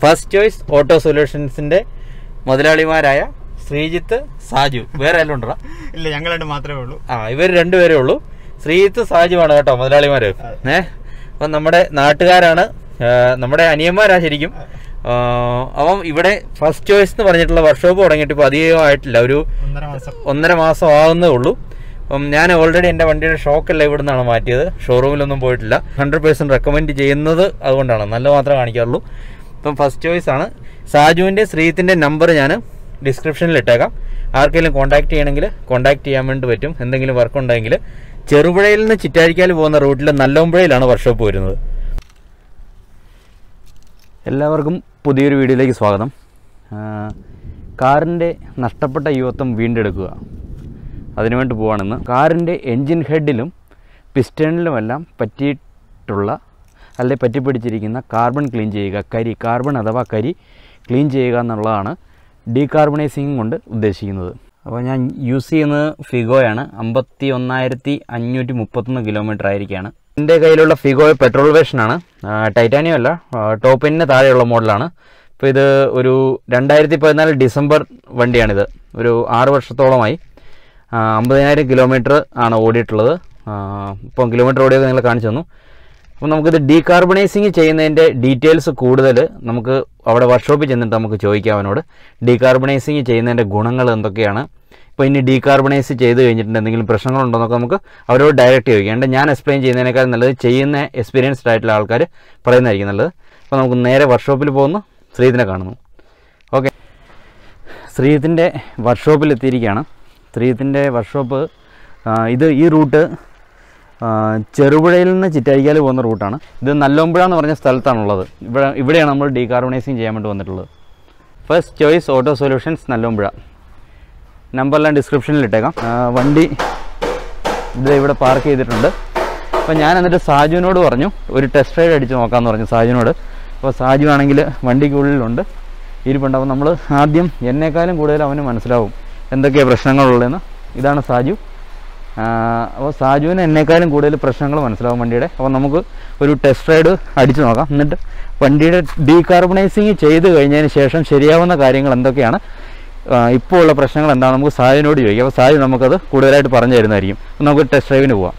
First choice auto സൊല്യൂഷൻസിന്റെ മുതലാളിമാരായ ശ്രീജിത്ത് സാജു വേറെ എല്ലാം ഉണ്ടോ ഇല്ല ഞങ്ങൾ രണ്ട് മാത്രമേ ഉള്ളൂ ആ ഇവർ രണ്ടുപേരേ ഉള്ളൂ ശ്രീജിത്ത് സാജുവാണ് കേട്ടോ മുതലാളിമാര് ഏ അപ്പം നമ്മുടെ നാട്ടുകാരാണ് ആ, നമ്മുടെ അനിയന്മാരാ ശരിക്കും ആ, അപ്പം ഇവിടെ ഫസ്റ്റ് ചോയ്സ് എന്ന് പറഞ്ഞിട്ടുള്ള വർക്ക്ഷോപ്പ് തുടങ്ങിയിട്ട് ഇപ്പോൾ അധികമായിട്ടില്ല ഒരു ഒന്നര മാസം ഒന്നര മാസം ആവുന്നേ ഉള്ളൂ അപ്പം ഞാൻ ഓൾറെഡി എൻ്റെ വണ്ടിയുടെ ഷോക്കെല്ലാം ഇവിടെ നിന്നാണ് മാറ്റിയത് ഷോറൂമിലൊന്നും പോയിട്ടില്ല ഹൺഡ്രഡ് പേഴ്സൻറ്റ് റെക്കമെൻഡ് ചെയ്യുന്നത് അതുകൊണ്ടാണ് നല്ല മാത്രമേ കാണിക്കാറുള്ളൂ ഇപ്പം ഫസ്റ്റ് ചോയ്സ് ആണ് സാജുവിൻ്റെ ശ്രീത്തിൻ്റെ നമ്പർ ഞാൻ ഡിസ്ക്രിപ്ഷനിൽ ഇട്ടേക്കാം ആർക്കെങ്കിലും കോൺടാക്ട് ചെയ്യണമെങ്കിൽ കോൺടാക്ട് ചെയ്യാൻ വേണ്ടി പറ്റും എന്തെങ്കിലും വർക്ക് ഉണ്ടെങ്കിൽ ചെറുപുഴയിൽ നിന്ന് ചിറ്റാരിക്കാൽ പോകുന്ന റൂട്ടിൽ നല്ലോമ്പുഴയിലാണ് വർക്ക്ഷോപ്പ് വരുന്നത് എല്ലാവർക്കും പുതിയൊരു വീഡിയോയിലേക്ക് സ്വാഗതം ആ, കാറിൻ്റെ നഷ്ടപ്പെട്ട യുവത്വം വീണ്ടെടുക്കുക അതിനുവേണ്ടി പോവാണെന്ന് കാറിൻ്റെ എൻജിൻ ഹെഡിലും പിസ്റ്റണിലുമെല്ലാം പറ്റിയിട്ടുള്ള അല്ലെ പറ്റിപ്പിടിച്ചിരിക്കുന്ന കാർബൺ ക്ലീൻ ചെയ്യുക കരി കാർബൺ അഥവാ കരി ക്ലീൻ ചെയ്യുക എന്നുള്ളതാണ് ഡീകാർബണൈസിങ് കൊണ്ട് ഉദ്ദേശിക്കുന്നത് അപ്പോൾ ഞാൻ യൂസ് ചെയ്യുന്നത് ഫിഗോയാണ് അമ്പത്തി ഒന്നായിരത്തി അഞ്ഞൂറ്റി മുപ്പത്തൊന്ന് കിലോമീറ്റർ ആയിരിക്കുകയാണ് എൻ്റെ കയ്യിലുള്ള ഫിഗോ പെട്രോൾ വേഷനാണ് ടൈറ്റാനിയം അല്ല ടോപ്പിന് താഴെയുള്ള മോഡലാണ് ഇപ്പോൾ ഇത് ഒരു രണ്ടായിരത്തി പതിനാല് ഡിസംബർ വണ്ടിയാണിത് ഒരു ആറ് വർഷത്തോളമായി ആ, അമ്പതിനായിരം കിലോമീറ്റർ ആണ് ഓടിയിട്ടുള്ളത് ആ, ഇപ്പം കിലോമീറ്റർ ഓടിയത് നിങ്ങൾ കാണിച്ചു തന്നു അപ്പം നമുക്കിത് ഡീകാർബണൈസിങ് ചെയ്യുന്നതിൻ്റെ ഡീറ്റെയിൽസ് കൂടുതൽ നമുക്ക് അവിടെ വർക്ക്ഷോപ്പിൽ ചെന്നിട്ട് നമുക്ക് ചോദിക്കാം അവനോട് ഡീകാർബണൈസിങ് ചെയ്യുന്നതിൻ്റെ ഗുണങ്ങൾ എന്തൊക്കെയാണ് ഇപ്പോൾ ഇനി ഡീകാർബണൈസ് ചെയ്ത് കഴിഞ്ഞിട്ടുണ്ട് എന്തെങ്കിലും പ്രശ്നങ്ങളുണ്ടോ എന്നൊക്കെ നമുക്ക് അവരോട് ഡയറക്റ്റ് ചോദിക്കാം എൻ്റെ ഞാൻ എക്സ്പ്ലെയിൻ ചെയ്യുന്നതിനേക്കാൾ നല്ലത് ചെയ്യുന്ന എക്സ്പീരിയൻസ്ഡ് ആയിട്ടുള്ള ആൾക്കാർ പറയുന്നതായിരിക്കും നല്ലത് അപ്പോൾ നമുക്ക് നേരെ വർക്ക്ഷോപ്പിൽ പോകുന്നു ശ്രീതിനെ കാണുന്നു ഓക്കെ ശ്രീജിത്തിൻ്റെ വർക്ക്ഷോപ്പിൽ എത്തിയിരിക്കുകയാണ് ശ്രീജിത്തിൻ്റെ വർക്ക്ഷോപ്പ് ആ, ഇത് ഈ റൂട്ട് ആ, ചെറുപുഴയിൽ നിന്ന് ചിറ്റാരിക്കാൽ പോകുന്ന റൂട്ടാണ് ഇത് നല്ലോമ്പുഴ എന്ന് പറഞ്ഞ സ്ഥലത്താണുള്ളത് ഇവിടെ ഇവിടെയാണ് നമ്മൾ ഡീകാർബണൈസിങ് ചെയ്യാൻ വേണ്ടി വന്നിട്ടുള്ളത് first choice auto solutions Nallompuzha നമ്പറെല്ലാം ഡിസ്ക്രിപ്ഷനിൽ ഇട്ടേക്കാം ആ, വണ്ടി ഇത് ഇവിടെ പാർക്ക് ചെയ്തിട്ടുണ്ട് അപ്പോൾ ഞാൻ എന്നിട്ട് സാജുവിനോട് പറഞ്ഞു ഒരു ടെസ്റ്റ് റൈഡ് അടിച്ച് നോക്കാമെന്ന് പറഞ്ഞു സാജുവിനോട് അപ്പോൾ സാജു ആണെങ്കിൽ വണ്ടിക്കുള്ളിലുണ്ട് ഇരിപ്പുണ്ട് അപ്പോൾ നമ്മൾ ആദ്യം എന്നെക്കാളും കൂടുതൽ അവന് മനസ്സിലാവും എന്തൊക്കെയാണ് പ്രശ്നങ്ങളുള്ളതെന്ന് ഇതാണ് സാജു ആ, അപ്പോൾ സാജുവിന് എന്നെക്കാളും കൂടുതൽ പ്രശ്നങ്ങൾ മനസ്സിലാവും വണ്ടിയുടെ അപ്പോൾ നമുക്ക് ഒരു ടെസ്റ്റ് റൈഡ് അടിച്ചു നോക്കാം എന്നിട്ട് വണ്ടിയുടെ ഡീകാർബണൈസിങ് ചെയ്ത് കഴിഞ്ഞതിന് ശേഷം ശരിയാവുന്ന കാര്യങ്ങൾ എന്തൊക്കെയാണ് ആ, ഇപ്പോൾ ഉള്ള പ്രശ്നങ്ങൾ എന്താണ് നമുക്ക് സാജുവിനോട് ചോദിക്കാം അപ്പോൾ സാജു നമുക്കത് കൂടുതലായിട്ട് പറഞ്ഞു തരുന്നതായിരിക്കും അപ്പോൾ നമുക്ക് ടെസ്റ്റ് ഡ്രൈവിന് പോവാം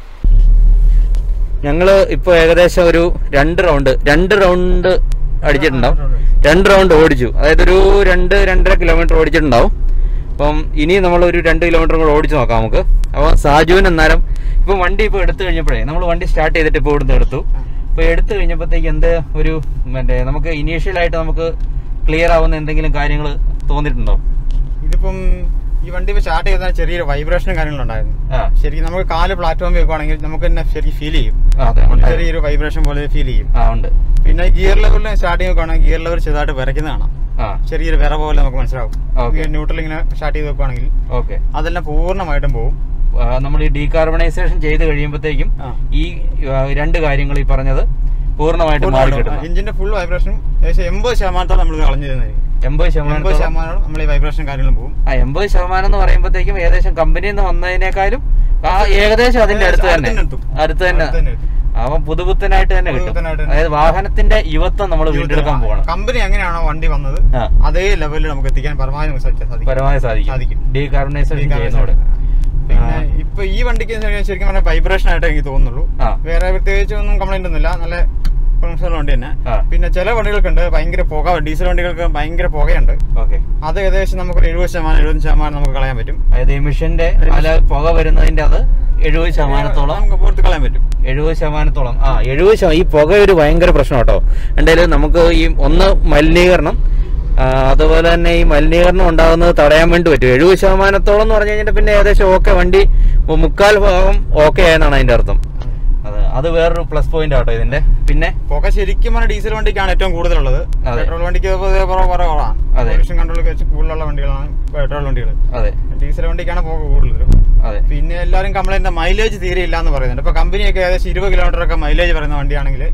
ഞങ്ങൾ ഇപ്പോൾ ഏകദേശം ഒരു രണ്ട് റൗണ്ട് രണ്ട് റൗണ്ട് അടിച്ചിട്ടുണ്ടാവും രണ്ട് റൗണ്ട് ഓടിച്ചു അതായത് ഒരു രണ്ട് രണ്ടര കിലോമീറ്റർ ഓടിച്ചിട്ടുണ്ടാവും അപ്പം ഇനി നമ്മൾ ഒരു രണ്ട് കിലോമീറ്റർ കൂടെ ഓടിച്ചു നോക്കാം നമുക്ക് അപ്പോൾ സാജുവിന് അന്നേരം ഇപ്പം വണ്ടി ഇപ്പോൾ എടുത്തു കഴിഞ്ഞപ്പോഴേ നമ്മൾ വണ്ടി സ്റ്റാർട്ട് ചെയ്തിട്ട് ഇപ്പോൾ ഇവിടുന്ന് എടുത്തു ഇപ്പോൾ എടുത്തു കഴിഞ്ഞപ്പോഴത്തേക്ക് എന്ത് ഒരു മറ്റേ നമുക്ക് ഇനീഷ്യലായിട്ട് നമുക്ക് ക്ലിയർ ആവുന്ന എന്തെങ്കിലും കാര്യങ്ങൾ തോന്നിയിട്ടുണ്ടോ ഇതിപ്പം ഈ വണ്ടി ഇപ്പോൾ സ്റ്റാർട്ട് ചെയ്താൽ ചെറിയൊരു വൈബ്രേഷനും കാര്യങ്ങളുണ്ടായിരുന്നു ആ ശരിക്കും നമുക്ക് കാല് പ്ലാറ്റ്ഫോമിൽ വെക്കുവാണെങ്കിൽ നമുക്ക് തന്നെ ശരിക്കും ഫീൽ ചെയ്യും ആ, അതെ ഉണ്ട്. ചെറിയൊരു വൈബ്രേഷൻ പോലെ ഫീൽ ചെയ്യും ആ ഉണ്ട് പിന്നെ ഗിയർ ലെവലിൽ സ്റ്റാർട്ടിങ് വെക്കുവാണെങ്കിൽ ഗിയർ ലെവൽ ചെറുതായിട്ട് വിറയ്ക്കുന്ന കാണാം ആ ചെറിയൊരു വിറ പോലെ നമുക്ക് മനസ്സിലാവും Okay. ന്യൂട്രൽ ഇങ്ങനെ സ്റ്റാർട്ട് ചെയ്ത് വെക്കുവാണെങ്കിൽ ഓക്കെ അതെല്ലാം പൂർണ്ണമായിട്ടും പോകും നമ്മൾ ഈ ഡീകാർബണൈസേഷൻ ചെയ്ത് കഴിയുമ്പോഴത്തേക്കും ആ. ഈ ആ, രണ്ട് കാര്യങ്ങൾ ഈ പറഞ്ഞത് പൂർണ്ണമായിട്ട് മാറി കിട്ടുന്നു എഞ്ചിന്റെ ഫുൾ വൈബ്രേഷനും ഏകദേശം എൺപത് ശതമാനത്തോളം നമ്മൾ കളഞ്ഞു തരുന്നതായിരിക്കും എൺപത് എൺപത് ശതമാനം ശതമാനം നമ്മൾ ഈ വൈബ്രേഷൻ കാര്യങ്ങളും പോകും ആ എൺപത് ശതമാനം എന്ന് പറയുമ്പോഴത്തേക്കും ഏകദേശം കമ്പനിയിൽ നിന്ന് വന്നതിനേക്കാളും ആ ഏകദേശം അതിന്റെ അടുത്ത് തന്നെ അടുത്ത് തന്നെ എത്തും. അടുത്ത് തന്നെ അടുത്ത് തന്നെ എത്തും. അവൻ പുതുപുത്തനായിട്ട് തന്നെ കിട്ടും പുതുപുത്തനായിട്ട് തന്നെ. അതായത് വാഹനത്തിന്റെ യുവത്വം നമ്മൾ വീണ്ടെടുക്കാൻ പോകണം കമ്പനി എങ്ങനെയാണോ വണ്ടി വന്നത് ആ അതേ ലെവലിൽ നമുക്ക് എത്തിക്കാൻ പരമാവധി നമുക്ക് സാധിക്കും- സാധിക്കും പരമാവധി സാധിക്കും സാധിക്കും. ഡീകാർബണൈസേഷൻ ചെയ്യുന്നതോട് പിന്നെ ഇപ്പൊ ഈ വണ്ടിക്ക് ശരിക്കും- ശരിക്കും പറഞ്ഞാൽ വൈബ്രേഷൻ ആയിട്ട് എനിക്ക് തോന്നുന്നുള്ളൂ ആ വേറെ പ്രത്യേകിച്ച് ഒന്നും കംപ്ലൈന്റ് ഒന്നുമില്ല നല്ല പ്രൊഫഷണൽ വണ്ടി തന്നെ ആ പിന്നെ ചില വണ്ടികൾക്കുണ്ട് ഭയങ്കര പുക ഡീസൽ വണ്ടികൾക്ക് ഭയങ്കര പുകയുണ്ട് ഓക്കെ അത് ഏകദേശം നമുക്കൊരു എഴുപത് ശതമാനം എഴുപത് ശതമാനം നമുക്ക് കളയാൻ പറ്റും അതായത് എമിഷന്റെ അല്ല പുക വരുന്നതിന്റെ അത് എഴുപത് ശതമാനത്തോളം നമുക്ക് പുറത്ത് കളയാൻ പറ്റും എഴുപത് ശതമാനത്തോളം ആ എഴുപത് ശതമാനം ഈ പുക ഒരു ഭയങ്കര പ്രശ്നം കേട്ടോ എന്തായാലും നമുക്ക് ഈ ഒന്ന് മലിനീകരണം ആ, അതുപോലെ തന്നെ ഈ മലിനീകരണം ഉണ്ടാകുന്നത് തടയാൻ വേണ്ടി പറ്റും എഴുപത് ശതമാനത്തോളം എന്ന് പറഞ്ഞു കഴിഞ്ഞാൽ പിന്നെ ഏകദേശം ഓക്കെ വണ്ടി മുക്കാൽ ഭാഗം ഓക്കെ ആയെന്നാണ് അതിന്റെ അർത്ഥം അത് അത് വേറൊരു പ്ലസ് പോയിന്റ് ആട്ടോ ഇതിന്റെ പിന്നെ പുക ശരിക്കും പറഞ്ഞാൽ ഡീസൽ വണ്ടിക്കാണ് ഏറ്റവും കൂടുതലുള്ളത് അതെ. പെട്രോൾ വണ്ടിക്ക് പൊതുവെ കുറവ് കുറവാണ് അതെ. പൊല്യൂഷൻ കൺട്രോൾ വെച്ച് കൂടുതലുള്ള വണ്ടികളാണ് പെട്രോൾ വണ്ടികൾ അതെ ഡീസൽ വണ്ടിക്കാണ് പുക കൂടുതലും അതെ പിന്നെ എല്ലാവരും കംപ്ലൈന്റ് മൈലേജ് തീരെ ഇല്ല എന്ന് പറയുന്നുണ്ട് ഇപ്പൊ കമ്പനിയൊക്കെ ഏകദേശം ഇരുപത് കിലോമീറ്റർ ഒക്കെ മൈലേജ് പറയുന്ന വണ്ടിയാണെങ്കിൽ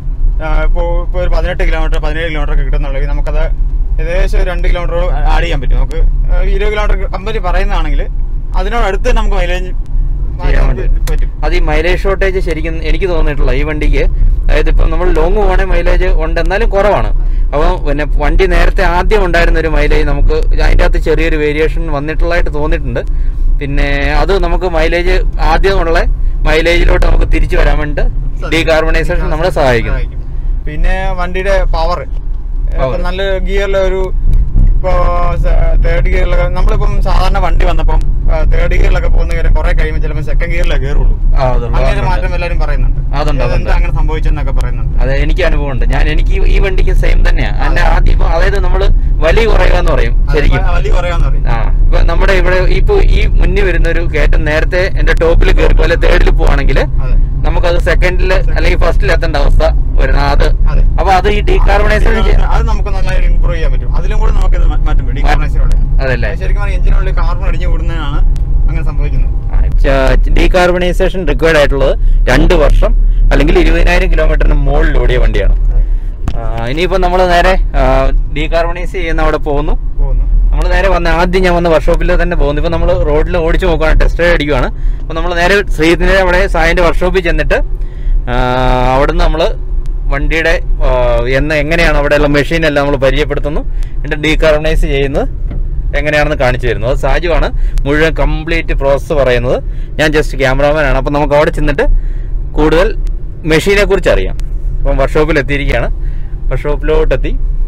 ആ ഇപ്പോൾ ഇപ്പോൾ ഒരു പതിനെട്ട് കിലോമീറ്റർ പതിനേഴ് കിലോമീറ്റർ ഒക്കെ കിട്ടുന്നുണ്ടെങ്കിൽ നമുക്കത് ഏകദേശം ഒരു രണ്ട് കിലോമീറ്റർ ആഡ് ചെയ്യാൻ പറ്റും നമുക്ക് ആ, ഇരുപത് കിലോമീറ്റർ കമ്പനി പറയുന്നതാണെങ്കിൽ അതിനോടടുത്ത് നമുക്ക് മൈലേജ് ചെയ്യാൻ വേണ്ടി പറ്റും അത് ഈ മൈലേജ് ഷോർട്ടേജ് ശരിക്കും എനിക്ക് തോന്നിയിട്ടുള്ള ഈ വണ്ടിക്ക് അതായത് ഇപ്പം നമ്മൾ ലോങ് പോകണേ മൈലേജ് ഉണ്ട് എന്നാലും കുറവാണ് അപ്പോൾ പിന്നെ വണ്ടി നേരത്തെ ആദ്യം ഉണ്ടായിരുന്ന ഒരു മൈലേജ് നമുക്ക് അതിൻ്റെ അകത്ത് ചെറിയൊരു വേരിയേഷൻ വന്നിട്ടുള്ളതായിട്ട് തോന്നിയിട്ടുണ്ട് പിന്നെ അത് നമുക്ക് മൈലേജ് ആദ്യം ഉള്ള മൈലേജിലോട്ട് നമുക്ക് തിരിച്ചു വരാൻ വേണ്ടി ഡീകാർബണൈസേഷൻ നമ്മളെ സഹായിക്കുന്നു പിന്നെ വണ്ടിയുടെ പവർ Power. നല്ല ഗിയറിലെ ഒരു ഇപ്പോ തേർഡ് ഗിയറിലൊക്കെ നമ്മളിപ്പം സാധാരണ വണ്ടി വന്നപ്പം തേർഡ് ഗിയറിലൊക്കെ പോകുന്ന കാര്യം കുറെ കഴിയുമ്പോൾ ചിലപ്പോൾ സെക്കൻഡ് ഗിയറിലേ കയറുള്ളൂ ആ, അതുള്ളൂ. അങ്ങനെ അതുണ്ട്. മാറ്റം എല്ലാവരും പറയുന്നുണ്ട് അതുണ്ട്, അതുണ്ട്. എന്താ അങ്ങനെ സംഭവിച്ചെന്നൊക്കെ പറയുന്നുണ്ട് അതെ എനിക്ക് അനുഭവമുണ്ട് ഞാൻ എനിക്ക് ഈ വണ്ടിക്ക് സെയിം തന്നെയാണ് അതിന്റെ ആദ്യം ഇപ്പൊ അതായത് നമ്മൾ വലിയ കുറയുക എന്ന് പറയും ശരിക്കും അത് വലിയ പറയാന്ന് പറയും ആ ഇപ്പൊ നമ്മുടെ ഇവിടെ ഇപ്പൊ ഈ മുന്നിൽ വരുന്ന ഒരു കയറ്റം നേരത്തെ എന്റെ ടോപ്പിൽ കയറി പോലെ തേർഡിൽ പോവാണെങ്കിൽ അതെ നമുക്കത് സെക്കൻഡിൽ അല്ലെങ്കിൽ ഫസ്റ്റിൽ എത്തേണ്ട അവസ്ഥ വരുന്ന അത് അതെ അപ്പൊ അത് ഈ ഡീകാർബണൈസേഷൻ അത് നമുക്ക് നന്നായി ഇമ്പ്രൂവ് ചെയ്യാൻ പറ്റും അതിലും കൂടെ നമുക്ക് ഇത് മാറ്റം പറ്റും ഡീകാർബണൈസിലൂടെ അതല്ലേ ശരിക്കും പറഞ്ഞാൽ എഞ്ചിനുള്ളിൽ കാർബൺ അടിഞ്ഞു കൂടുന്നതിനാണ് അങ്ങനെ സംഭവിക്കുന്നത് ഡീകാർബണൈസേഷൻ റിക്വയർഡ് ആയിട്ടുള്ളത് രണ്ട് വർഷം അല്ലെങ്കിൽ ഇരുപതിനായിരം കിലോമീറ്ററിന് മുകളിൽ ഓടിയ വണ്ടിയാണ് ആ, ഇനിയിപ്പോ നമ്മൾ നേരെ ഡീകാർബണൈസ് ചെയ്യുന്ന അവിടെ പോകുന്നു പോകുന്നു നമ്മൾ നേരെ വന്ന ആദ്യം ഞാൻ വന്ന വർക്ക്ഷോപ്പിൽ തന്നെ പോകുന്നു ഇപ്പൊ നമ്മൾ റോഡിൽ ഓടിച്ചു നോക്കുകയാണ് ടെസ്റ്റ് റൈഡ് അടിക്കുകയാണ് അപ്പൊ നമ്മൾ നേരെ ശ്രീധരന്റെ അവിടെ സായന്റെ വർക്ക്ഷോപ്പിൽ ചെന്നിട്ട് ആ, അവിടുന്ന് നമ്മൾ വണ്ടിയുടെ ആ, എന്ന് എങ്ങനെയാണ് അവിടെയുള്ള മെഷീൻ എല്ലാം നമ്മൾ പരിചയപ്പെടുത്തുന്നു എന്നിട്ട് ഡീകാർബണൈസ് ചെയ്യുന്നത് എങ്ങനെയാണെന്ന് കാണിച്ചു തരുന്നു അത് സാജുവാണ് മുഴുവൻ കംപ്ലീറ്റ് പ്രോസസ്സ് പറയുന്നത് ഞാൻ ജസ്റ്റ് ക്യാമറാമാനാണ് അപ്പം നമുക്ക് അവിടെ ചെന്നിട്ട് കൂടുതൽ മെഷീനെ കുറിച്ച് അറിയാം അപ്പം വർക്ക്ഷോപ്പിൽ എത്തിയിരിക്കുകയാണ് വർക്ക്ഷോപ്പിലോട്ടെത്തി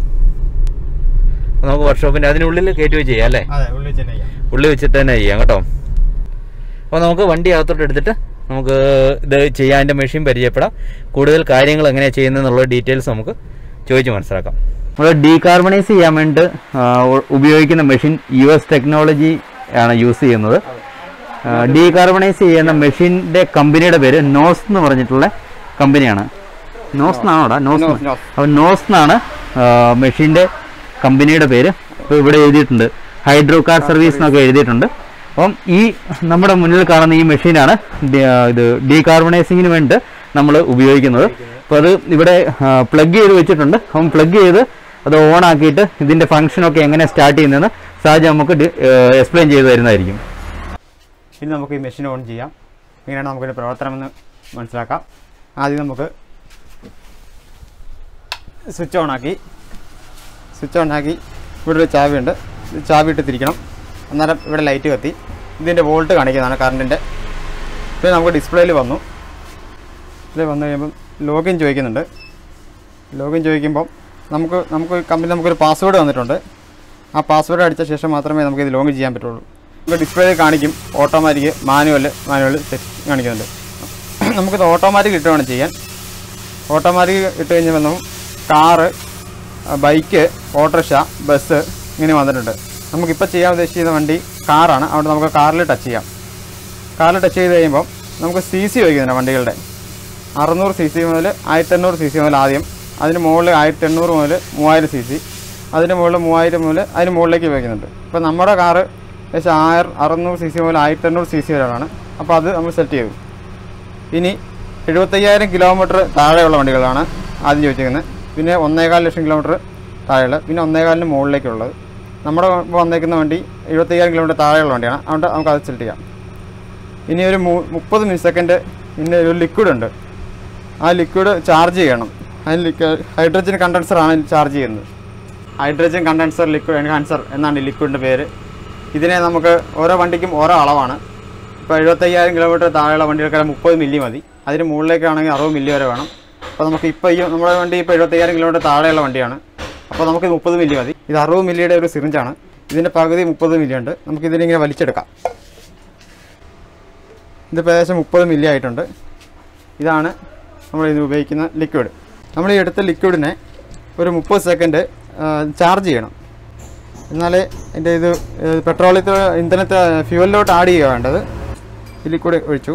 അപ്പോൾ നമുക്ക് വർക്ക്ഷോപ്പിൻ്റെ അതിനുള്ളിൽ കയറ്റി വെച്ച് ചെയ്യാം അല്ലേ അതെ ഉള്ളിൽ തന്നെ ചെയ്യാം ഉള്ളിൽ വെച്ചിട്ട് തന്നെ ചെയ്യാം കേട്ടോ അപ്പോൾ നമുക്ക് വണ്ടി അകത്തോട്ട് എടുത്തിട്ട് നമുക്ക് ഇത് ചെയ്യാൻ അതിൻ്റെ മെഷീൻ പരിചയപ്പെടാം കൂടുതൽ കാര്യങ്ങൾ എങ്ങനെയാണ് ചെയ്യുന്നതെന്നുള്ള ഡീറ്റെയിൽസ് നമുക്ക് ചോദിച്ച് മനസ്സിലാക്കാം നമ്മൾ ഡീകാർബണൈസ് ചെയ്യാൻ വേണ്ടി ഉപയോഗിക്കുന്ന മെഷീൻ യു എസ് ടെക്നോളജി ആണ് യൂസ് ചെയ്യുന്നത് ഡീകാർബണൈസ് ചെയ്യുന്ന മെഷീൻ്റെ കമ്പനിയുടെ പേര് നോസ് എന്ന് പറഞ്ഞിട്ടുള്ള കമ്പനിയാണ് നോസ് എന്നാണോടാ നോസ് നോസ്, നോസ്. അപ്പോൾ നോസ് എന്നാണ് മെഷീൻ്റെ കമ്പനിയുടെ പേര് ഇപ്പോൾ ഇവിടെ എഴുതിയിട്ടുണ്ട് ഹൈഡ്രോ കാർ സർവീസ് എന്നൊക്കെ എഴുതിയിട്ടുണ്ട് അപ്പം ഈ നമ്മുടെ മുന്നിൽ കാണുന്ന ഈ മെഷീനാണ് ഡി- ആ, ഇത് ഡീകാർബണൈസിങ്ങിന് വേണ്ടി നമ്മൾ ഉപയോഗിക്കുന്നത് അപ്പോൾ അത് ഇവിടെ പ്ലഗ് ചെയ്ത് വെച്ചിട്ടുണ്ട് അപ്പം പ്ലഗ് ചെയ്ത് അത് ഓൺ ആക്കിയിട്ട് ഇതിൻ്റെ ഫംഗ്ഷനൊക്കെ എങ്ങനെ സ്റ്റാർട്ട് ചെയ്യുന്നതെന്ന് സാജ് നമുക്ക് എക്സ്പ്ലെയിൻ ചെയ്ത് തരുന്നതായിരിക്കും ഇനി നമുക്ക് ഈ മെഷീൻ ഓൺ ചെയ്യാം ഇങ്ങനെയാണ് നമുക്കിതിൻ്റെ പ്രവർത്തനമെന്ന് മനസ്സിലാക്കാം ആദ്യം നമുക്ക് സ്വിച്ച് ഓൺ ആക്കി സ്വിച്ച് ഓൺ ആക്കി ഇവിടെ ഒരു ചാവിയുണ്ട് ഇത് ചാവി ഇട്ട് തിരിക്കണം അന്നേരം ഇവിടെ ലൈറ്റ് കത്തി ഇതിൻ്റെ വോൾട്ട് കാണിക്കുന്നതാണ് കറണ്ടിൻ്റെ ഇത് നമുക്ക് ഡിസ്പ്ലേയിൽ വന്നു ഇതിൽ വന്നു കഴിയുമ്പം ലോഗിൻ ചോദിക്കുന്നുണ്ട് ലോഗിൻ ചോദിക്കുമ്പം നമുക്ക് നമുക്ക് കമ്പനി നമുക്കൊരു പാസ്വേഡ് തന്നിട്ടുണ്ട് ആ പാസ്വേഡ് അടിച്ച ശേഷം മാത്രമേ നമുക്ക് ഇത് ലോഗിൻ ചെയ്യാൻ പറ്റുള്ളൂ നമുക്ക് ഡിസ്പ്ലേയിൽ കാണിക്കും ഓട്ടോമാറ്റിക് മാനുവൽ മാനുവൽ സെറ്റ് കാണിക്കുന്നുണ്ട് നമുക്കിത് ഓട്ടോമാറ്റിക് ഇട്ട് വേണം ചെയ്യാൻ ഓട്ടോമാറ്റിക് ഇട്ട് കഴിഞ്ഞാൽ നമുക്ക് കാറ് ബൈക്ക് ഓട്ടോറിക്ഷ ബസ് ഇങ്ങനെ വന്നിട്ടുണ്ട് നമുക്കിപ്പോൾ ചെയ്യാൻ ഉദ്ദേശിക്കുന്ന വണ്ടി കാറാണ് അവിടെ നമുക്ക് കാറിൽ ടച്ച് ചെയ്യാം കാറിൽ ടച്ച് ചെയ്ത് കഴിയുമ്പോൾ നമുക്ക് സി സി ചോദിക്കുന്നുണ്ട് വണ്ടികളുടെ അറുന്നൂറ് സി സി മുതൽ ആയിരത്തി എണ്ണൂറ് സി സി മുതൽ ആദ്യം അതിന് മുകളിൽ ആയിരത്തി എണ്ണൂറ് മുതൽ മൂവായിരം സി സി അതിന് മുകളിൽ മൂവായിരം മുതൽ അതിന് മുകളിലേക്ക് ഉപയോഗിക്കുന്നുണ്ട് ഇപ്പോൾ നമ്മുടെ കാറ് ഏകദേശം ആയിരം അറുന്നൂറ് സി സി മുതൽ ആയിരത്തി എണ്ണൂറ് സി സി വരെയാണ് അപ്പോൾ അത് നമ്മൾ സെറ്റ് ചെയ്തു ഇനി എഴുപത്തയ്യായിരം കിലോമീറ്റർ താഴെയുള്ള വണ്ടികളാണ് ആദ്യം ചോദിച്ചിരിക്കുന്നത് പിന്നെ ഒന്നേകാൽ ലക്ഷം കിലോമീറ്റർ താഴെയുള്ള പിന്നെ ഒന്നേകാലിന് മുകളിലേക്കുള്ളത് നമ്മുടെ ഇപ്പോൾ വന്നേക്കുന്ന വണ്ടി എഴുപത്തയ്യായിരം കിലോമീറ്റർ താഴെയുള്ള വണ്ടിയാണ് അതുകൊണ്ട് നമുക്ക് അത് സെലക്ട് ചെയ്യാം ഇനി ഒരു മു- മുപ്പത് മില്ലി സെക്കൻഡ് പിന്നെ ഒരു ലിക്വിഡ് ഉണ്ട് ആ ലിക്വിഡ് ചാർജ് ചെയ്യണം അതിന് ലിക്വിഡ് ഹൈഡ്രജൻ കണ്ടൻസറാണ് ചാർജ് ചെയ്യുന്നത് ഹൈഡ്രജൻ കണ്ടൻസർ ലിക്വിഡ് എൻഹാൻസർ എന്നാണ് ഈ ലിക്വിഡിൻ്റെ പേര് ഇതിനെ നമുക്ക് ഓരോ വണ്ടിക്കും ഓരോ അളവാണ് ഇപ്പോൾ എഴുപത്തയ്യായിരം കിലോമീറ്റർ താഴെയുള്ള വണ്ടികൾക്കെല്ലാം മുപ്പത് മില്ലി മതി അതിന് മുകളിലേക്കാണെങ്കിൽ അറുപത് മില്ലി വരെ വേണം അപ്പോൾ നമുക്ക് ഇപ്പോൾ ഈ നമ്മുടെ വണ്ടി ഇപ്പോൾ എഴുപത്തയ്യായിരം കിലോമീറ്റർ താഴെയുള്ള വണ്ടിയാണ് അപ്പോൾ നമുക്ക് മുപ്പത് മില്ലി മതി ഇത് അറുപത് മില്ലിയുടെ ഒരു സിറിഞ്ചാണ് ഇതിൻ്റെ പകുതി മുപ്പത് മില്ലി ഉണ്ട് നമുക്ക് ഇതിനിങ്ങനെ വലിച്ചെടുക്കാം ഇതിപ്പോൾ ഏകദേശം മുപ്പത് മില്ലി ആയിട്ടുണ്ട് ഇതാണ് നമ്മൾ ഇത് ഉപയോഗിക്കുന്ന ലിക്വിഡ് നമ്മൾ ഈ എടുത്ത ലിക്വിഡിനെ ഒരു മുപ്പത് സെക്കൻഡ് ചാർജ് ചെയ്യണം എന്നാലേ എൻ്റെ ഇത് ഏഹ്, പെട്രോളിയത്തെ ഇന്ധനത്തെ ഫ്യൂവലിലോട്ട് ആഡ് ചെയ്യുക വേണ്ടത് ഈ ലിക്വിഡ് ഒഴിച്ചു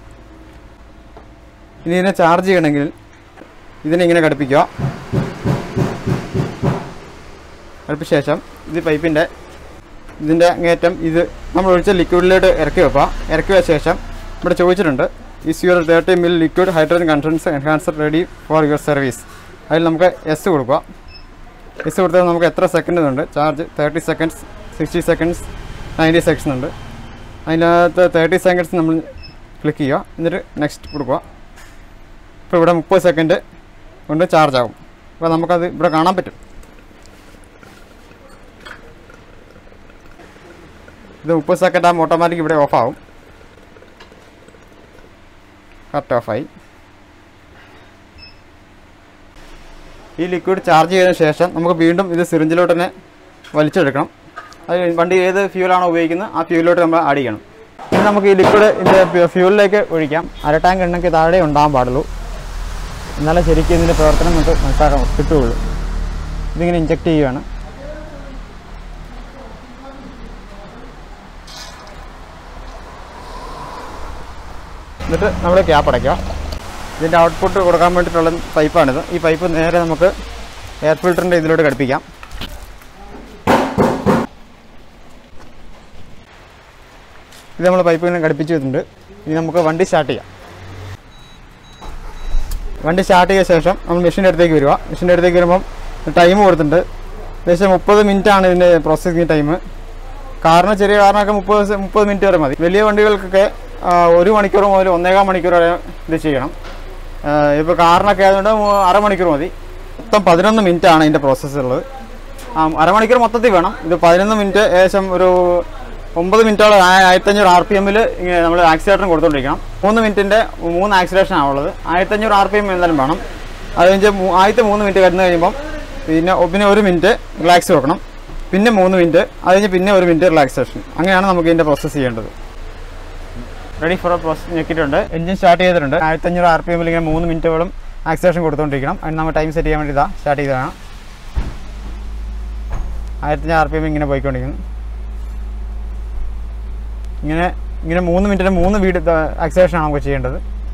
ഇനി ഇതിനെ ചാർജ് ചെയ്യണമെങ്കിൽ ഇതിനെ ഇങ്ങനെ ഘടിപ്പിക്കുക ഘടിപ്പിച്ച ശേഷം ഇത് പൈപ്പിൻ്റെ ഇതിൻ്റെ അങ്ങേറ്റം ഇത് നമ്മൾ ഒഴിച്ച ലിക്വിഡിലോട്ട് ഇറക്കി വെക്കുക ഇറക്കി വെച്ച ശേഷം ഇവിടെ ചോദിച്ചിട്ടുണ്ട് is your thirty mil liquid hydrogen condense enhancer ready for your service അതിൽ നമുക്ക് എസ് കൊടുക്കുക എസ് കൊടുത്താൽ നമുക്ക് എത്ര സെക്കൻഡ് ഉണ്ട് charge thirty seconds sixty seconds ninety seconds ഉണ്ട് അതിനകത്ത് തേർട്ടി സെക്കൻഡ്സ് നമ്മൾ ക്ലിക്ക് ചെയ്യുക എന്നിട്ട് നെക്സ്റ്റ് കൊടുക്കുക ഇപ്പോൾ ഇവിടെ മുപ്പത് സെക്കൻഡ് കൊണ്ട് ചാർജ് ആകും അപ്പോൾ നമുക്കത് ഇവിടെ കാണാൻ പറ്റും ഇത് മുപ്പത് സെക്കൻഡ് ആകുമ്പോൾ ഓട്ടോമാറ്റിക് ഇവിടെ ഓഫ് ആവും കറക്റ്റ് ഓഫായി ഈ ലിക്വിഡ് ചാർജ് ചെയ്തതിന് ശേഷം നമുക്ക് വീണ്ടും ഇത് സിറിഞ്ചിലോട്ട് തന്നെ വലിച്ചെടുക്കണം അത് വണ്ടി ഏത് ഫ്യൂലാണോ ഉപയോഗിക്കുന്നത് ആ ഫ്യൂലിലോട്ട് നമ്മൾ ആഡ് ചെയ്യണം ഇനി നമുക്ക് ഈ ലിക്വിഡ് ഇതിൻ്റെ ഫ്യൂലിലേക്ക് ഒഴിക്കാം അര ടാങ്ക് എണ്ണയ്ക്ക് താഴെ ഉണ്ടാകാൻ പാടുള്ളൂ എന്നാലേ ശരിക്കും ഇതിൻ്റെ പ്രവർത്തനം നമുക്ക് മനസ്സിലാക്കാൻ കിട്ടുകയുള്ളൂ ഇതിങ്ങനെ ഇഞ്ചെക്ട് ചെയ്യുകയാണ് എന്നിട്ട് നമ്മൾ ക്യാപ്പ് അടയ്ക്കുക ഇതിൻ്റെ ഔട്ട്പുട്ട് കൊടുക്കാൻ വേണ്ടിയിട്ടുള്ള പൈപ്പാണിത് ഈ പൈപ്പ് നേരെ നമുക്ക് എയർ ഫിൽറ്ററിൻ്റെ ഇതിലോട്ട് ഘടിപ്പിക്കാം ഇത് നമ്മൾ പൈപ്പ് ഇങ്ങനെ ഘടിപ്പിച്ച് വെച്ചിട്ടുണ്ട് ഇനി നമുക്ക് വണ്ടി സ്റ്റാർട്ട് ചെയ്യാം വണ്ടി സ്റ്റാർട്ട് ചെയ്ത ശേഷം നമ്മൾ മെഷീൻ്റെ അടുത്തേക്ക് വരിക മെഷീൻ്റെ അടുത്തേക്ക് വരുമ്പം ടൈം കൊടുത്തിട്ടുണ്ട് ഏകദേശം മുപ്പത് മിനിറ്റ് ആണ് ഇതിൻ്റെ പ്രോസസ്സിങ് ടൈം കാറിന് ചെറിയ കാറിനൊക്കെ മുപ്പത് സെ- മുപ്പത് മിനിറ്റ് വരെ മതി വലിയ വണ്ടികൾക്കൊക്കെ ആ, ഒരു മണിക്കൂർ മുതൽ ഒന്നേകാൽ മണിക്കൂർ വരെ ഇത് ചെയ്യണം ഇപ്പോൾ കാറിനൊക്കെ ആയതുകൊണ്ട് മൂ- അരമണിക്കൂർ മതി മൊത്തം പതിനൊന്ന് മിനിറ്റ് ആണ് ഇതിൻ്റെ പ്രോസസ്സ് ഉള്ളത് ആ, അരമണിക്കൂർ മൊത്തത്തിൽ വേണം ഇത് പതിനൊന്ന് മിനിറ്റ് ഏകദേശം ഒരു ഒമ്പത് മിനിറ്റോളം ആ- ആയിരത്തഞ്ഞൂറ് ആർ പി എമ്മിൽ ഇങ്ങനെ നമ്മൾ ആക്സിലേറ്ററും കൊടുത്തുകൊണ്ടിരിക്കണം മൂന്ന് മിനിറ്റിൻ്റെ മൂന്ന് ആക്സിലേഷൻ ആണുള്ളത് ആയിരത്തഞ്ഞൂറ് ആർ പി എം എന്തായാലും വേണം അത് കഴിഞ്ഞ് മൂ- ആദ്യത്തെ മൂന്ന് മിനിറ്റ് കിടന്നു കഴിയുമ്പം പിന്നെ ഒ- പിന്നെ ഒരു മിനിറ്റ് റിലാക്സ് വെക്കണം പിന്നെ മൂന്ന് മിനിറ്റ് അത് കഴിഞ്ഞ് പിന്നെ ഒരു മിനിറ്റ് റിലാക്സേഷൻ അങ്ങനെയാണ് നമുക്ക് ഇതിൻ്റെ പ്രോസസ്സ് ചെയ്യേണ്ടത് റെഡി ഫോർ പ്രോസസ് ഞെക്കിയിട്ടുണ്ട് എഞ്ചിൻ സ്റ്റാർട്ട് ചെയ്തിട്ടുണ്ട് ആയിരത്തഞ്ഞൂറ് ആർ പി എമ്മിൽ ഇങ്ങനെ മൂന്ന് മിനിറ്റോളം ആക്സിലേഷൻ കൊടുത്തുകൊണ്ടിരിക്കണം അതിന് നമ്മൾ ടൈം സെറ്റ് ചെയ്യാൻ വേണ്ടി ഇതാ സ്റ്റാർട്ട് ചെയ്തതാണ് ആയിരത്തഞ്ഞൂറ് ആർ പി എം ഇങ്ങനെ പോയിക്കൊണ്ടിരിക്കുന്നു ഇങ്ങനെ ഇങ്ങനെ മൂന്ന് മിനിറ്റിന് മൂന്ന് വീട് ആക്സിലേഷൻ ആണ് നമുക്ക് ചെയ്യേണ്ടത്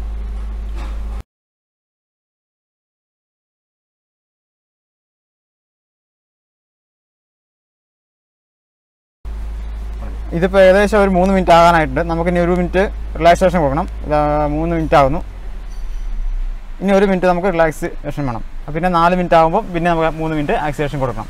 ഇതിപ്പോൾ ഏകദേശം ഒരു മൂന്ന് മിനിറ്റ് ആകാനായിട്ടുണ്ട് നമുക്ക് ഇനി ഒരു മിനിറ്റ് റിലാക്സേഷൻ കൊടുക്കണം ഇതാ മൂന്ന് മിനിറ്റ് ആകുന്നു ഇനി ഒരു മിനിറ്റ് നമുക്ക് റിലാക്സേഷൻ വേണം അപ്പോൾ പിന്നെ നാല് മിനിറ്റ് ആകുമ്പോൾ പിന്നെ നമുക്ക് മൂന്ന് മിനിറ്റ് ആക്സിലേഷൻ കൊടുക്കണം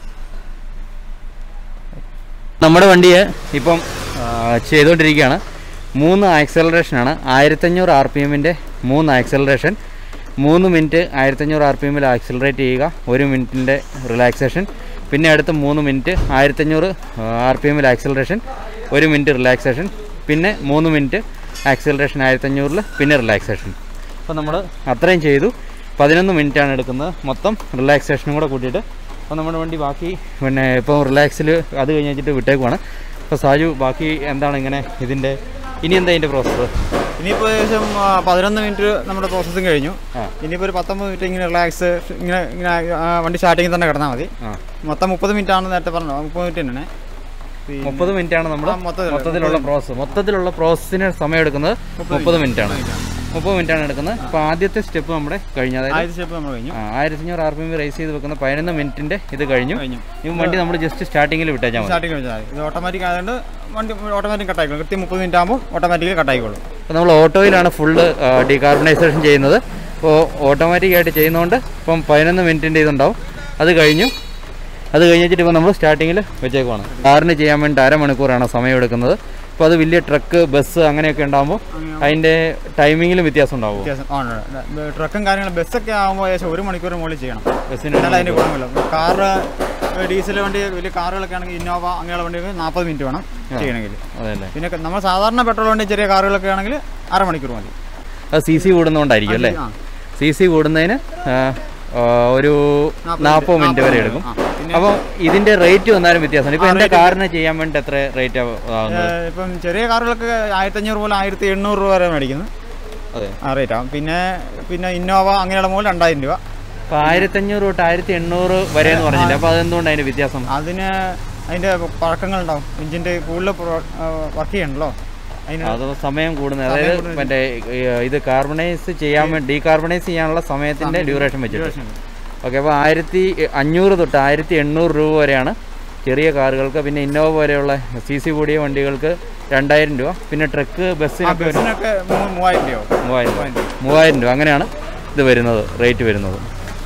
നമ്മുടെ വണ്ടിയെ ഇപ്പം ആ, ചെയ്തുകൊണ്ടിരിക്കുകയാണ് മൂന്ന് ആക്സലറേഷനാണ് ആയിരത്തഞ്ഞൂറ് ആർ പി എമ്മിൻ്റെ മൂന്ന് ആക്സലറേഷൻ മൂന്ന് മിനിറ്റ് ആയിരത്തഞ്ഞൂറ് ആർ പി എമ്മിൽ ആക്സലറേറ്റ് ചെയ്യുക ഒരു മിനിറ്റിൻ്റെ റിലാക്സേഷൻ പിന്നെ അടുത്ത മൂന്ന് മിനിറ്റ് ആയിരത്തഞ്ഞൂറ് ആർ പി എമ്മിൽ ആക്സലറേഷൻ ഒരു മിനിറ്റ് റിലാക്സേഷൻ പിന്നെ മൂന്ന് മിനിറ്റ് ആക്സലറേഷൻ ആയിരത്തഞ്ഞൂറിൽ പിന്നെ റിലാക്സേഷൻ അപ്പോൾ നമ്മൾ അത്രയും ചെയ്തു പതിനൊന്ന് മിനിറ്റാണ് എടുക്കുന്നത് മൊത്തം റിലാക്സേഷനും കൂടെ കൂട്ടിയിട്ട് അപ്പോൾ നമ്മുടെ വണ്ടി ബാക്കി പിന്നെ ഇപ്പോൾ റിലാക്സിൽ അത് കഴിഞ്ഞ് വെച്ചിട്ട് വിട്ടേക്കുവാണ് അപ്പോൾ സാജു ബാക്കി എന്താണ് ഇങ്ങനെ ഇതിൻ്റെ ഇനി എന്താ ഇതിൻ്റെ പ്രോസസ്സ് ഇനിയിപ്പോൾ ഏകദേശം ആ, പതിനൊന്ന് മിനിറ്റ് നമ്മുടെ പ്രോസസ്സിങ് കഴിഞ്ഞു ആ. ഇനിയിപ്പോൾ ഒരു പത്തൊമ്പത് മിനിറ്റ് ഇങ്ങനെ റിലാക്സ് ഇങ്ങനെ ഇങ്ങനെ ആ, വണ്ടി സ്റ്റാർട്ടിങ്ങിൽ തന്നെ കിടന്നാൽ മതി ആ മൊത്തം മുപ്പത് മിനിറ്റ് ആണെന്ന് നേരത്തെ പറഞ്ഞു മുപ്പത് മിനിറ്റ് തന്നെയാണ് പിന്നെ- മുപ്പത് മിനിറ്റാണ് നമ്മൾ ആ, മൊത്തത്തിലുള്ള- മൊത്തത്തിലുള്ള പ്രോസസ്സ് മൊത്തത്തിലുള്ള പ്രോസസ്സിന് സമയം എടുക്കുന്നത് മുപ്പത് മിനിറ്റാണ് മുപ്പത് മിനിറ്റാണ് എടുക്കുന്നത് അപ്പോൾ ആദ്യത്തെ സ്റ്റെപ്പ് നമ്മുടെ കഴിഞ്ഞു അതായത് ആദ്യത്തെ സ്റ്റെപ്പ് നമ്മൾ കഴിഞ്ഞു ആയിരത്തഞ്ഞൂറ് ആർ പി എം റേസ് ചെയ്ത് വെക്കുന്ന പതിനൊന്ന് മിനിറ്റിൻ്റെ ഇത് കഴിഞ്ഞു കഴിഞ്ഞു ഈ വണ്ടി നമ്മൾ ജസ്റ്റ് സ്റ്റാർട്ടിങ്ങിൽ വിട്ടേച്ചാൽ മതി സ്റ്റാർട്ടിങ് വെച്ചാൽ മതി ഇത് ഓട്ടോമാറ്റിക് ആയതുകൊണ്ട് വണ്ടി ഓട്ടോമാറ്റിക് കട്ടായിക്കോളും കൃത്യം മുപ്പത് മിനിറ്റ് ആകുമ്പോൾ ഓട്ടോമാറ്റിക്കലി കട്ടായിക്കോളും അപ്പോൾ നമ്മൾ ഓട്ടോയിലാണ് ഫുള്ള് ഡീകാർബണൈസേഷൻ ചെയ്യുന്നത് അപ്പോൾ ഓട്ടോമാറ്റിക് ആയിട്ട് ചെയ്യുന്നതുകൊണ്ട് ഇപ്പം പതിനൊന്ന് മിനിറ്റിൻ്റെ ഇതുണ്ടാവും അത് കഴിഞ്ഞു അത് കഴിഞ്ഞിട്ട് ഇപ്പോൾ നമ്മൾ സ്റ്റാർട്ടിങ്ങിൽ വെച്ചേക്കുവാണ് കാറിന് ചെയ്യാൻ വേണ്ടി അരമണിക്കൂറാണ് സമയം എടുക്കുന്നത് അപ്പോൾ അത് വലിയ ട്രക്ക് ബസ് അങ്ങനെയൊക്കെ ഉണ്ടാകുമ്പോൾ അതിൻ്റെ ടൈമിങ്ങിലും വ്യത്യാസം ഉണ്ടാവും വ്യത്യാസം ആ, ഉണ്ട്, ഉണ്ട്. ട്രക്കും കാര്യങ്ങളും ബസ്സൊക്കെ ആകുമ്പോൾ ഏകദേശം ഒരു മണിക്കൂർ മുകളിൽ ചെയ്യണം ബസ്സിന് എന്നാലും അതിൻ്റെ ഗുണമില്ല കാറ് ഡീസൽ വണ്ടി വലിയ കാറുകളൊക്കെ ആണെങ്കിൽ ഇന്നോവ അങ്ങനെയുള്ള വണ്ടികൾ നാൽപ്പത് മിനിറ്റ് വേണം ചെയ്യണമെങ്കിൽ അതല്ലേ പിന്നെ നമ്മൾ സാധാരണ പെട്രോൾ വണ്ടി ചെറിയ കാറുകളൊക്കെ ആണെങ്കിൽ അരമണിക്കൂർ മതി അത് സി സി കൂടുന്നതുകൊണ്ടായിരിക്കും അല്ലേ ആ. സി സി കൂടുന്നതിന് ആ, ആ, ഒരു നാൽപ്പത് മിനിറ്റ് വരെ എടുക്കും ആ. പിന്നെ അപ്പോൾ ഇതിൻ്റെ റേറ്റ് വന്നാലും വ്യത്യാസമുണ്ട് ഇപ്പോൾ എൻ്റെ കാറിന് ചെയ്യാൻ വേണ്ടി എത്ര റേറ്റ് ആകുന്നത് ഏഹ്, ഇപ്പം ചെറിയ കാറുകളൊക്കെ ആയിരത്തഞ്ഞൂറ് മുതൽ ആയിരത്തി എണ്ണൂറ് രൂപ വരെ മേടിക്കുന്നത് അതെ ആ റേറ്റ് ആവും പിന്നെ പിന്നെ ഇന്നോവ അങ്ങനെയുള്ള മുതൽ രണ്ടായിരം രൂപ അപ്പോൾ ആയിരത്തഞ്ഞൂറ് തൊട്ട് ആയിരത്തി എണ്ണൂറ് വരെ എന്ന് പറഞ്ഞില്ല അപ്പോൾ അതെന്തുകൊണ്ട് അതിൻ്റെ വ്യത്യാസം അതിന് അതിൻ്റെ പഴക്കങ്ങളുണ്ടാവും എഞ്ചിൻ്റെ കൂടുതൽ വർക്ക് ചെയ്യണല്ലോ അതിന് അത് സമയം കൂടുന്നത് അതായത് മറ്റേ ഈ, ഇത് കാർബണൈസ് ചെയ്യാൻ വേണ്ടി ഡീകാർബണൈസ് ചെയ്യാനുള്ള സമയത്തിൻ്റെ ഡ്യൂറേഷൻ വെച്ചിട്ട് ഓക്കെ അപ്പോൾ ആയിരത്തി അഞ്ഞൂറ് തൊട്ട് ആയിരത്തി എണ്ണൂറ് രൂപ വരെയാണ് ചെറിയ കാറുകൾക്ക് പിന്നെ ഇന്നോവ വരെയുള്ള സി സി കൂടിയ വണ്ടികൾക്ക് രണ്ടായിരം രൂപ പിന്നെ ട്രക്ക് ആ ബസ്സിനൊക്കെ ഒരു ബസ്സിനൊക്കെ മൂ- മൂവായിരം രൂപയാവും മൂവായിരം രൂപ മൂവായിരം രൂപ അങ്ങനെയാണ് ഇത് വരുന്നത് റേറ്റ് വരുന്നത്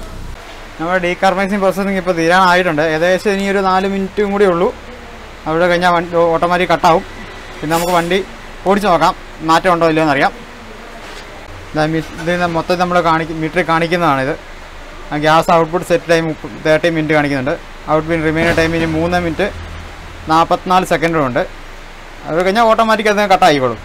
നമ്മുടെ ഡീകാർബണൈസിങ് പ്രോസസ്സിങ് ഇപ്പോൾ തീരാനായിട്ടുണ്ട് ഏകദേശം ഇനി ഒരു നാല് മിനിറ്റും കൂടി ഉള്ളൂ അവിടെ കഴിഞ്ഞാൽ വണ്ടി ഓട്ടോമാറ്റിക് കട്ടാവും പിന്നെ നമുക്ക് വണ്ടി ഓടിച്ച് നോക്കാം മാറ്റം ഉണ്ടോ ഇല്ലയോ എന്നറിയാം ഇതാ മി- ഇത് മൊത്തം നമ്മൾ കാണിക്കും മീറ്ററിൽ കാണിക്കുന്നതാണിത് gas output set time thirty minute കാണിക്കുന്നുണ്ട് ഔട്ട്പുട്ട് റിമൈനർ ടൈം ഇനി മൂന്ന് മിനിറ്റ് നാൽപ്പത്തിനാല് സെക്കൻഡും ഉണ്ട് അത് കഴിഞ്ഞാൽ ഓട്ടോമാറ്റിക് അത് കട്ടായിക്കോളും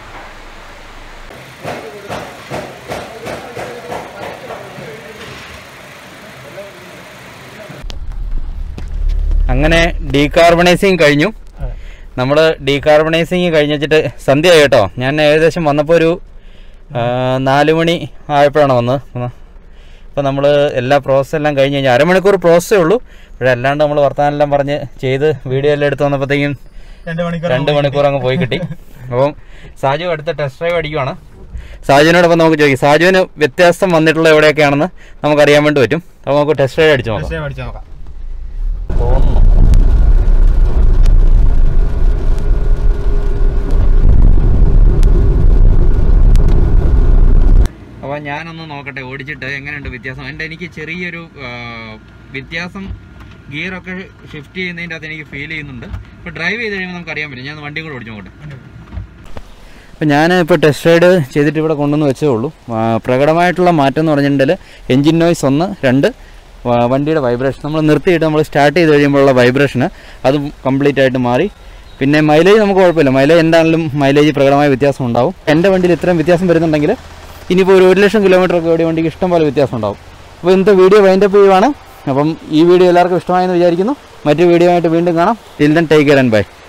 അങ്ങനെ ഡീകാർബണൈസിങ് കഴിഞ്ഞു നമ്മൾ ഡീകാർബണൈസിങ് കഴിഞ്ഞിട്ട് സന്ധ്യ ആയി കേട്ടോ ഞാൻ ഏകദേശം വന്നപ്പോൾ ഒരു ആ, നാല് മണി ആയപ്പോഴാണ് വന്നത് അപ്പോൾ നമ്മൾ എല്ലാ പ്രോസസ്സ് എല്ലാം കഴിഞ്ഞ് കഴിഞ്ഞാൽ അരമണിക്കൂർ പ്രോസസ്സേ ഉള്ളൂ പക്ഷേ അല്ലാണ്ട് നമ്മൾ വർത്തമാനം എല്ലാം പറഞ്ഞ് ചെയ്ത് വീഡിയോ എല്ലാം എടുത്ത് വന്നപ്പോഴത്തേക്കും രണ്ട് മണിക്കൂർ രണ്ട് മണിക്കൂർ അങ്ങ് പോയി കിട്ടി അപ്പം സാജു അടുത്ത ടെസ്റ്റ് ഡ്രൈവ് അടിക്കുവാണ് സാജുവിനോടൊപ്പം നമുക്ക് ചോദിക്കാം സാജുവിന് വ്യത്യാസം വന്നിട്ടുള്ള എവിടെയൊക്കെയാണെന്ന് നമുക്കറിയാൻ വേണ്ടി പറ്റും അപ്പോൾ നമുക്ക് ടെസ്റ്റ് ഡ്രൈവ് അടിച്ചു നോക്കാം പഠിച്ചു നോക്കാം തോന്നുന്നു അപ്പോൾ ഞാനൊന്ന് നോക്കട്ടെ ഓടിച്ചിട്ട് എങ്ങനെയുണ്ട് വ്യത്യാസം എൻ്റെ എനിക്ക് ചെറിയൊരു ആ, വ്യത്യാസം ഗിയറൊക്കെ ഷിഫ്റ്റ് ചെയ്യുന്നതിൻ്റെ അകത്ത് എനിക്ക് ഫീൽ ചെയ്യുന്നുണ്ട് ഇപ്പോൾ ഡ്രൈവ് ചെയ്ത് കഴിയുമ്പോൾ നമുക്ക് അറിയാൻ പറ്റും ഞാൻ ഒന്ന് വണ്ടിയും കൂടെ ഓടിച്ചു നോക്കട്ടെ അപ്പോൾ ഞാൻ ഇപ്പോൾ ടെസ്റ്റ് റൈഡ് ചെയ്തിട്ട് ഇവിടെ കൊണ്ടുവന്ന് വെച്ചേ ഉള്ളൂ ആ, പ്രകടമായിട്ടുള്ള മാറ്റം എന്ന് പറഞ്ഞിട്ടുണ്ടെങ്കിൽ എൻജിൻ നോയ്സ് ഒന്ന് രണ്ട് വ- വണ്ടിയുടെ വൈബ്രേഷൻ നമ്മൾ നിർത്തിയിട്ട് നമ്മൾ സ്റ്റാർട്ട് ചെയ്ത് കഴിയുമ്പോഴുള്ള വൈബ്രേഷന് അത് കംപ്ലീറ്റ് ആയിട്ട് മാറി പിന്നെ മൈലേജ് നമുക്ക് കുഴപ്പമില്ല മൈലേജ് എന്താണെങ്കിലും മൈലേജ് പ്രകടമായ വ്യത്യാസം ഉണ്ടാവും എൻ്റെ വണ്ടിയിൽ ഇത്രയും വ്യത്യാസം വരുന്നുണ്ടെങ്കിൽ ഇനിയിപ്പോൾ ഒരു ഒരു ലക്ഷം കിലോമീറ്റർ ഒക്കെ ഓടിയ വണ്ടിക്ക് ഇഷ്ടം പോലെ വ്യത്യാസം ഉണ്ടാവും അപ്പോൾ ഇന്നത്തെ വീഡിയോ വൈൻഡപ്പ് ചെയ്യുവാണ് അപ്പം ഈ വീഡിയോ എല്ലാവർക്കും ഇഷ്ടമായെന്ന് വിചാരിക്കുന്നു മറ്റു വീഡിയോ ആയിട്ട് വീണ്ടും കാണാം till then take care and by